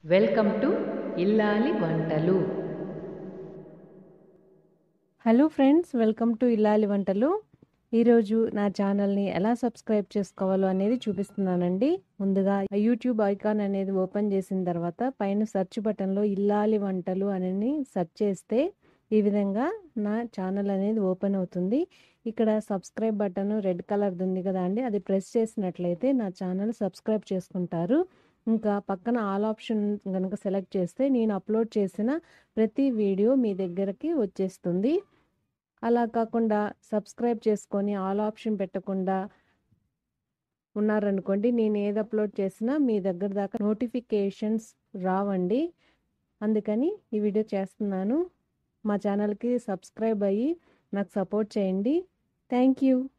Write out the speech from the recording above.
welcome to ఇల్లాలి వంటలు hello friends welcome to ఇల్లాలి వంటలు ఈరోజు నా ఛానల్ని ఎలా సబ్స్క్రైబ్ చేసుకోవాలో అనేది చూపిస్తున్నానండి ముందుగా యూట్యూబ్ ఐకాన్ అనేది ఓపెన్ చేసిన తర్వాత పైన సెర్చ్ బటన్లో ఇల్లాలి వంటలు అని సెర్చ్ చేస్తే ఈ విధంగా నా ఛానల్ అనేది ఓపెన్ అవుతుంది ఇక్కడ సబ్స్క్రైబ్ బటన్ రెడ్ కలర్ది ఉంది కదా అండి అది ప్రెస్ చేసినట్లయితే నా ఛానల్ సబ్స్క్రైబ్ చేసుకుంటారు ఇంకా పక్కన ఆల్ ఆప్షన్ కనుక సెలెక్ట్ చేస్తే నేను అప్లోడ్ చేసిన ప్రతి వీడియో మీ దగ్గరకి వచ్చేస్తుంది అలా కాకుండా సబ్స్క్రైబ్ చేసుకొని ఆల్ ఆప్షన్ పెట్టకుండా ఉన్నారనుకోండి నేను ఏది అప్లోడ్ చేసినా మీ దగ్గర దాకా నోటిఫికేషన్స్ రావండి అందుకని ఈ వీడియో చేస్తున్నాను మా ఛానల్కి సబ్స్క్రైబ్ అయ్యి నాకు సపోర్ట్ చేయండి థ్యాంక్ యూ